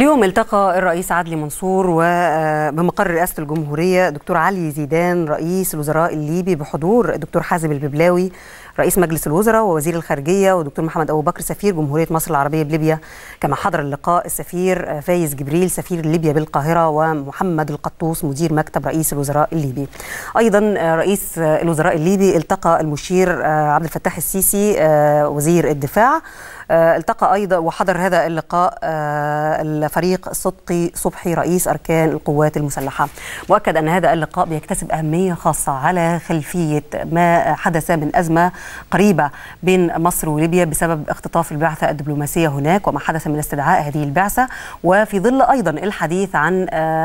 اليوم التقى الرئيس عدلي منصور وبمقر رئاسة الجمهورية دكتور علي زيدان رئيس الوزراء الليبي بحضور الدكتور حازم الببلاوي رئيس مجلس الوزراء ووزير الخارجية ودكتور محمد أبو بكر سفير جمهورية مصر العربية بليبيا كما حضر اللقاء السفير فايز جبريل سفير ليبيا بالقاهرة ومحمد القطوس مدير مكتب رئيس الوزراء الليبي أيضا رئيس الوزراء الليبي التقى المشير عبد الفتاح السيسي وزير الدفاع التقى ايضا وحضر هذا اللقاء الفريق صدقي صبحي رئيس اركان القوات المسلحه واكد ان هذا اللقاء بيكتسب اهميه خاصه على خلفيه ما حدث من ازمه قريبه بين مصر وليبيا بسبب اختطاف البعثه الدبلوماسيه هناك وما حدث من استدعاء هذه البعثه وفي ظل ايضا الحديث عن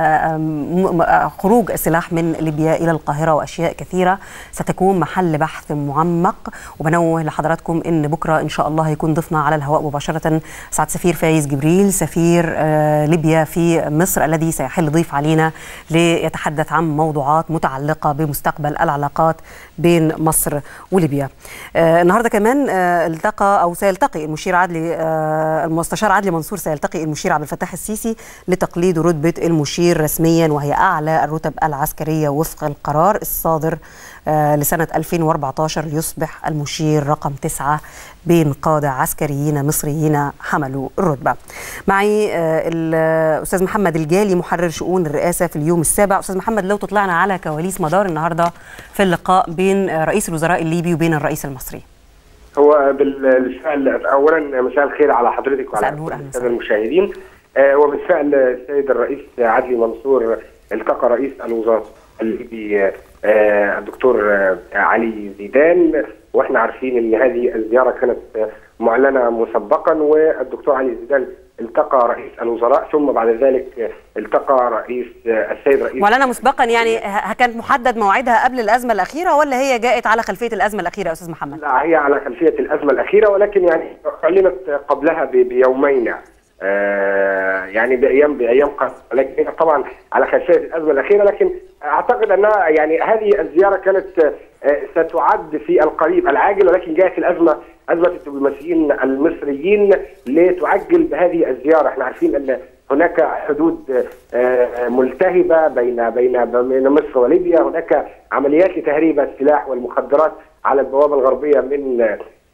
خروج السلاح من ليبيا الى القاهره واشياء كثيره ستكون محل بحث معمق وبنوه لحضراتكم ان بكره ان شاء الله هيكون ضيفنا على الهواء مباشره سعد سفير فايز جبريل سفير ليبيا في مصر الذي سيحل ضيف علينا ليتحدث عن موضوعات متعلقه بمستقبل العلاقات بين مصر وليبيا. النهارده كمان التقى او سيلتقي المشير عدلي المستشار عدلي منصور سيلتقي المشير عبد الفتاح السيسي لتقليد رتبه المشير رسميا وهي اعلى الرتب العسكريه وفق القرار الصادر لسنة 2014 يصبح المشير رقم تسعة بين قادة عسكريين مصريين حملوا الرتبة معي الأستاذ محمد الجالي محرر شؤون الرئاسة في اليوم السابع أستاذ محمد لو تطلعنا على كواليس مدار النهاردة في اللقاء بين رئيس الوزراء الليبي وبين الرئيس المصري هو بالفعل اولا مساء الخير على حضرتك وعلى الساده المشاهدين وبالفعل السيد الرئيس عدلي منصور التقى رئيس الوزراء الليبي الدكتور علي زيدان واحنا عارفين ان هذه الزياره كانت معلنه مسبقا والدكتور علي زيدان التقى رئيس الوزراء ثم بعد ذلك التقى رئيس السيد رئيس معلنه مسبقا يعني كانت محدد موعدها قبل الازمه الاخيره ولا هي جاءت على خلفيه الازمه الاخيره يا استاذ محمد؟ لا هي على خلفيه الازمه الاخيره ولكن يعني اعلنت قبلها بيومين آه يعني بايام بايام قصيره لكن طبعا على خلفيه الازمه الاخيره لكن اعتقد انها يعني هذه الزياره كانت آه ستعد في القريب العاجل ولكن جاءت الازمه ازمه الدبلوماسيين المصريين لتعجل بهذه الزياره احنا عارفين ان هناك حدود آه ملتهبه بين بين بين مصر وليبيا هناك عمليات لتهريب السلاح والمخدرات على البوابه الغربيه من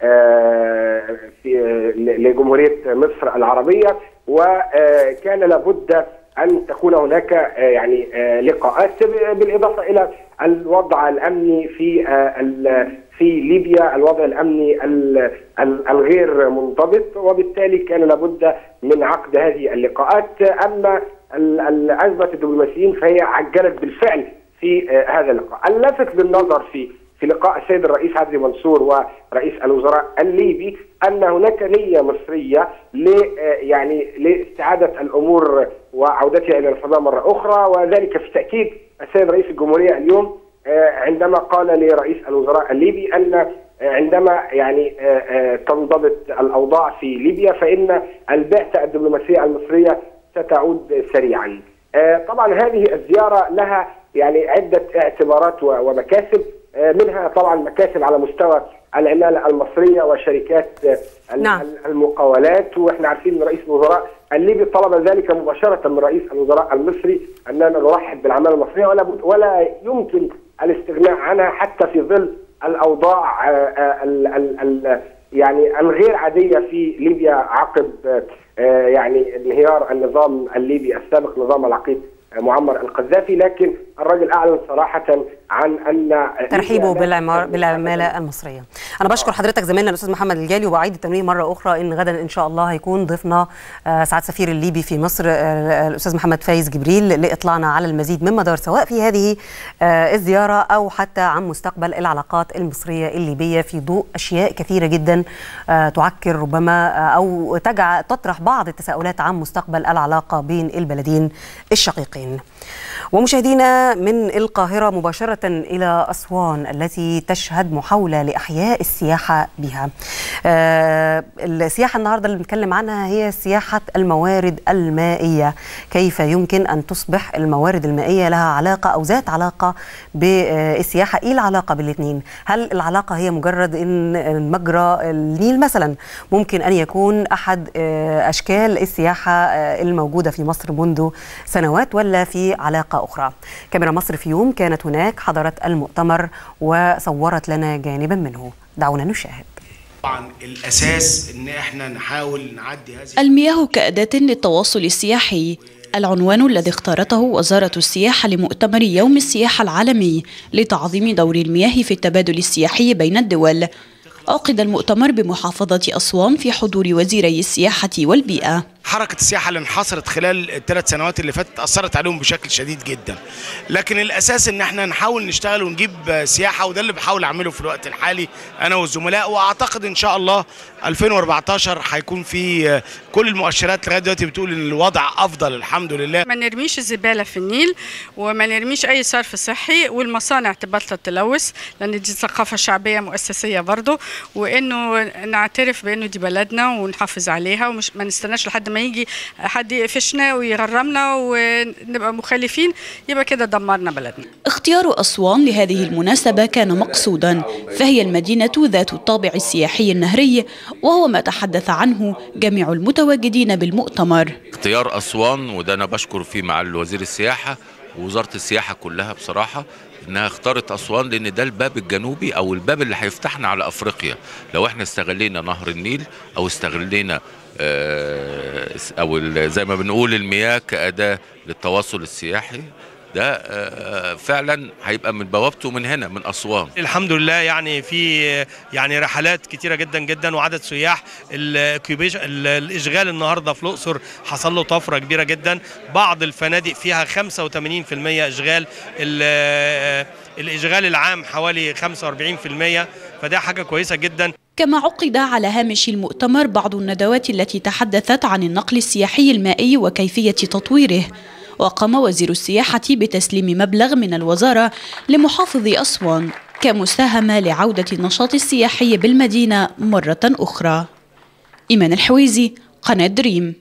في لجمهوريه مصر العربيه وكان لابد ان تكون هناك يعني لقاءات بالاضافه الى الوضع الامني في في ليبيا الوضع الامني الغير منضبط وبالتالي كان لابد من عقد هذه اللقاءات اما ازمه الدبلوماسيين فهي عجلت بالفعل في هذا اللقاء اللافت للنظر في في لقاء السيد الرئيس عدلي منصور ورئيس الوزراء الليبي ان هناك نيه مصريه ل يعني لاستعاده الامور وعودتها الى الفضاء مره اخرى وذلك في تاكيد السيد رئيس الجمهوريه اليوم عندما قال لرئيس الوزراء الليبي ان عندما يعني تنضبط الاوضاع في ليبيا فان البعثه الدبلوماسيه المصريه ستعود سريعا. طبعا هذه الزياره لها يعني عده اعتبارات ومكاسب منها طبعا مكاسب على مستوى العماله المصريه وشركات نعم. المقاولات واحنا عارفين ان رئيس الوزراء الليبي طلب ذلك مباشره من رئيس الوزراء المصري اننا نرحب بالعماله المصريه ولا ولا يمكن الاستغناء عنها حتى في ظل الاوضاع ال ال ال يعني الغير عاديه في ليبيا عقب يعني انهيار النظام الليبي السابق نظام العقيد معمر القذافي لكن الراجل اعلن صراحه عن ان ترحيبه بالعماله المصريه. انا بشكر حضرتك زميلنا الاستاذ محمد الجالي وبعيد التمرين مره اخرى ان غدا ان شاء الله هيكون ضيفنا سعاد سفير الليبي في مصر الاستاذ محمد فايز جبريل لاطلاعنا على المزيد من مدار سواء في هذه الزياره او حتى عن مستقبل العلاقات المصريه الليبيه في ضوء اشياء كثيره جدا تعكر ربما او تجعل تطرح بعض التساؤلات عن مستقبل العلاقه بين البلدين الشقيقين. ومشاهدينا نقلنا من القاهرة مباشرة إلى أسوان التي تشهد محاولة لإحياء السياحة بها آه السياحة النهاردة اللي بنتكلم عنها هي سياحة الموارد المائية كيف يمكن أن تصبح الموارد المائية لها علاقة أو ذات علاقة بالسياحة إيه العلاقة بالاثنين هل العلاقة هي مجرد أن مجرى النيل مثلا ممكن أن يكون أحد آه أشكال السياحة آه الموجودة في مصر منذ سنوات ولا في علاقة أخرى كاميرا مصر في يوم كانت هناك حضرت المؤتمر وصورت لنا جانبا منه دعونا نشاهد طبعا الاساس ان احنا نحاول نعدي هذه المياه كأداة للتواصل السياحي العنوان الذي اختارته وزارة السياحة لمؤتمر يوم السياحة العالمي لتعظيم دور المياه في التبادل السياحي بين الدول عقد المؤتمر بمحافظة أسوان في حضور وزيري السياحة والبيئة حركة السياحة اللي انحصرت خلال الثلاث سنوات اللي فاتت أثرت عليهم بشكل شديد جدا لكن الأساس إن احنا نحاول نشتغل ونجيب سياحة وده اللي بحاول أعمله في الوقت الحالي أنا والزملاء وأعتقد إن شاء الله 2014 هيكون في كل المؤشرات لغاية دلوقتي بتقول إن الوضع أفضل الحمد لله ما نرميش الزبالة في النيل وما نرميش أي صرف صحي والمصانع تبطل تلوث لأن دي ثقافة شعبية مؤسسية برضه وإنه نعترف بإنه دي بلدنا ونحافظ عليها ومش ما نستناش لحد ما يجي حد يقفشنا ويغرمنا ونبقى مخالفين يبقى كده دمرنا بلدنا اختيار أسوان لهذه المناسبة كان مقصودا فهي المدينة ذات الطابع السياحي النهري وهو ما تحدث عنه جميع المتواجدين بالمؤتمر اختيار أسوان وده أنا بشكر فيه مع الوزير السياحة ووزارة السياحة كلها بصراحة انها اختارت اسوان لان ده الباب الجنوبي او الباب اللي هيفتحنا على افريقيا لو احنا استغلينا نهر النيل او استغلينا او زي ما بنقول المياه كاداه للتواصل السياحي ده فعلا هيبقى من بوابته من هنا من اسوان الحمد لله يعني في يعني رحلات كتيره جدا جدا وعدد سياح الاشغال النهارده في الاقصر حصل له طفره كبيره جدا بعض الفنادق فيها 85% اشغال الاشغال العام حوالي 45% فده حاجه كويسه جدا كما عقد على هامش المؤتمر بعض الندوات التي تحدثت عن النقل السياحي المائي وكيفيه تطويره وقام وزير السياحة بتسليم مبلغ من الوزارة لمحافظ أسوان كمساهمة لعودة النشاط السياحي بالمدينة مرة أخرى إيمان الحويزي قناة دريم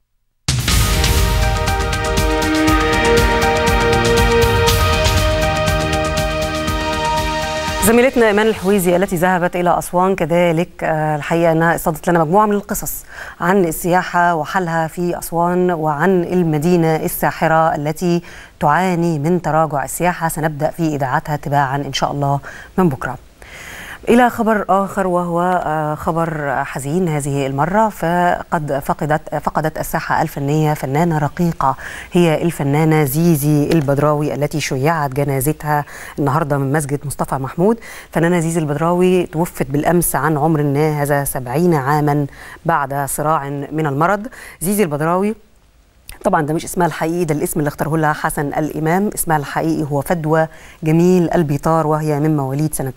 زميلتنا ايمان الحويزي التي ذهبت الى اسوان كذلك الحقيقه انها استضت لنا مجموعه من القصص عن السياحه وحالها في اسوان وعن المدينه الساحره التي تعاني من تراجع السياحه سنبدا في اذاعتها تباعا ان شاء الله من بكره. إلى خبر آخر وهو خبر حزين هذه المرة فقد فقدت فقدت الساحة الفنية فنانة رقيقة هي الفنانة زيزي البدراوي التي شيعت جنازتها النهاردة من مسجد مصطفى محمود فنانة زيزي البدراوي توفت بالأمس عن عمر ناهز سبعين عاما بعد صراع من المرض زيزي البدراوي طبعا ده مش اسمها الحقيقي ده الاسم اللي اختاره لها حسن الامام اسمها الحقيقي هو فدوى جميل البيطار وهي من مواليد سنه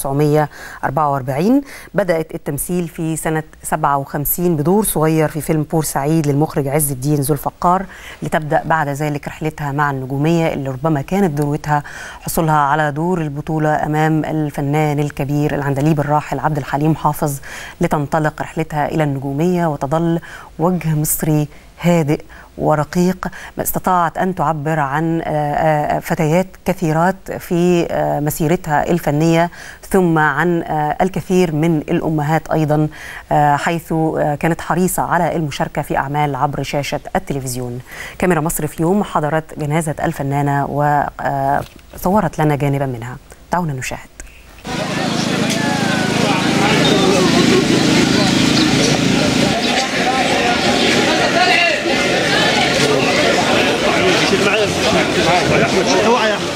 1944 بدات التمثيل في سنه 57 بدور صغير في فيلم بورسعيد للمخرج عز الدين ذو الفقار لتبدا بعد ذلك رحلتها مع النجوميه اللي ربما كانت ذروتها حصولها على دور البطوله امام الفنان الكبير العندليب الراحل عبد الحليم حافظ لتنطلق رحلتها الى النجوميه وتظل وجه مصري هادئ ورقيق استطاعت ان تعبر عن فتيات كثيرات في مسيرتها الفنيه ثم عن الكثير من الامهات ايضا حيث كانت حريصه على المشاركه في اعمال عبر شاشه التلفزيون. كاميرا مصر في يوم حضرت جنازه الفنانه وصورت لنا جانبا منها. دعونا نشاهد. اوعى يا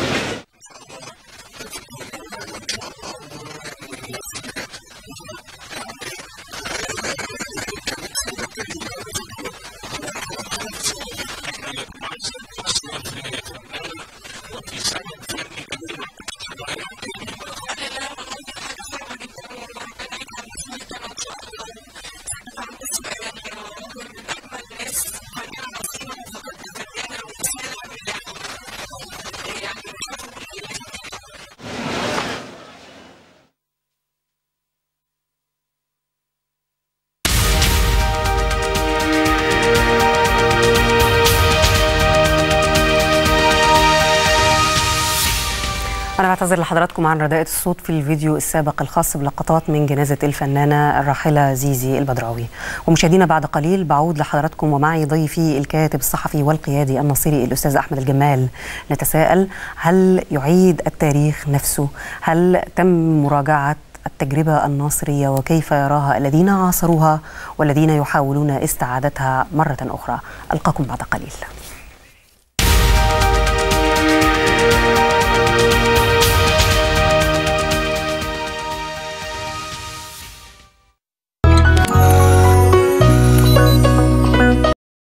أنا بعتذر لحضراتكم عن رداءة الصوت في الفيديو السابق الخاص بلقطات من جنازة الفنانة الراحلة زيزي البدراوي ومشاهدينا بعد قليل بعود لحضراتكم ومعي ضيفي الكاتب الصحفي والقيادي النصيري الأستاذ أحمد الجمال نتساءل هل يعيد التاريخ نفسه هل تم مراجعة التجربة الناصرية وكيف يراها الذين عاصروها والذين يحاولون استعادتها مرة أخرى ألقاكم بعد قليل